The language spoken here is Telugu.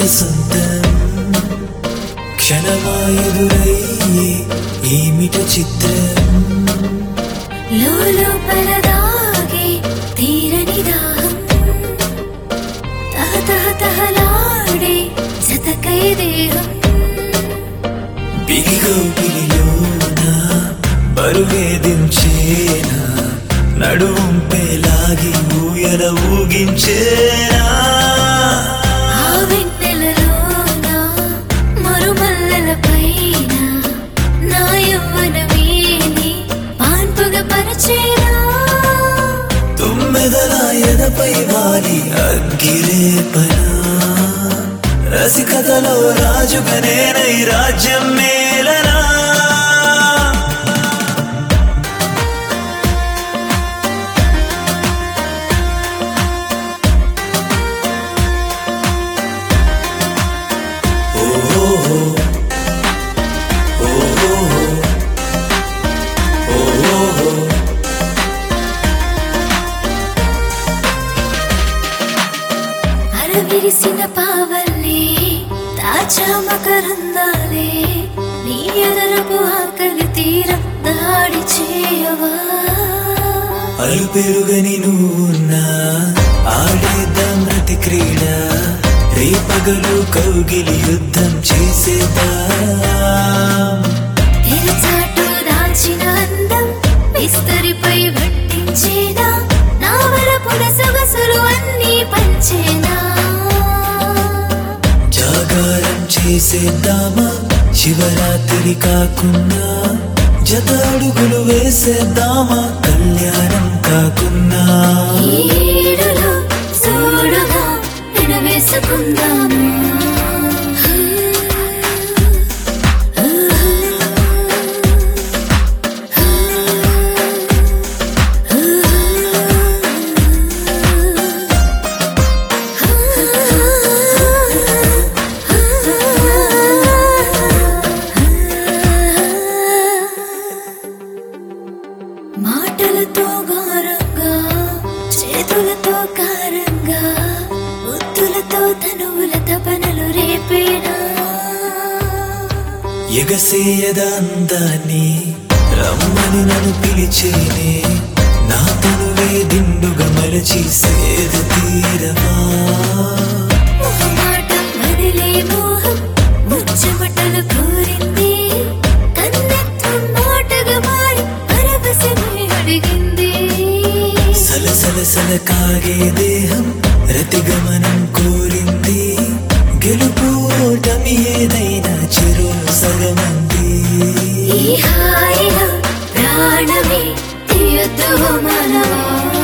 సొంతం క్షణమాయుదురయ్యే ఏమిట చిత్రం లోలోపల దాగే తీరని దాహం తహ తహ తహలాడే జతకై దేహం బిగిగోపిలిలోన బరువేదించేనా నడువంపేలాగి ఊయల ఊగించేనా ఆ వెన్నెలలోన మరుమల్లల పైన నా యవ్వనమేని పాన్పుగ పరిచేనా తుమ్మెదల ఎదపై వాలి అగ్గిరేపనా రసికథలో రాజుగనేనై రాజ్యం మేలనా అరవిరిసిన పావల్లే తాజా మకరందాలే నీ ఎదరపు ఆకలి తీరం దాడి చేయవా అలు పెరుగని నువ్వున్నా ఆడేద్దాం రతి క్రీడ రేపగలు కౌగిలి యుద్ధం చేసేదా తెరచాటు దాచిన అందం విస్తరిపై వట్టించేనా నా వరపుల సొగసులు అన్నీ పంచేనా జాగారం చేసేద్దామా శివరాత్రి కాకున్నా జత అడుగులు వేసేద్దామా కళ్యాణం కాకున్నా ఈడులో చూడుగా వినవేసుకుందాము మాటలతో ఘోరంగా చేతులతో కారంగా ముద్దులతో తనువుల తపనలు రేపేనా ఎగసేయద అందాన్ని రమ్మని నన్ను పిలిచేనే నా తనువే దిండుగా మలచి సేద తీరవా మొహమాటం వదిలే మోహం ముచ్చమటలు కోరింది కన్నెత్వం మాటగా మారి పరవశమే అడిగింది సలసల సల కాగే దేహం రతిగమనం కోరింది గెలుపు ఓటమి ఏదైనా చెరు సగమంది ఈ హాయిలో ప్రాణమే తీయొద్దు మనవా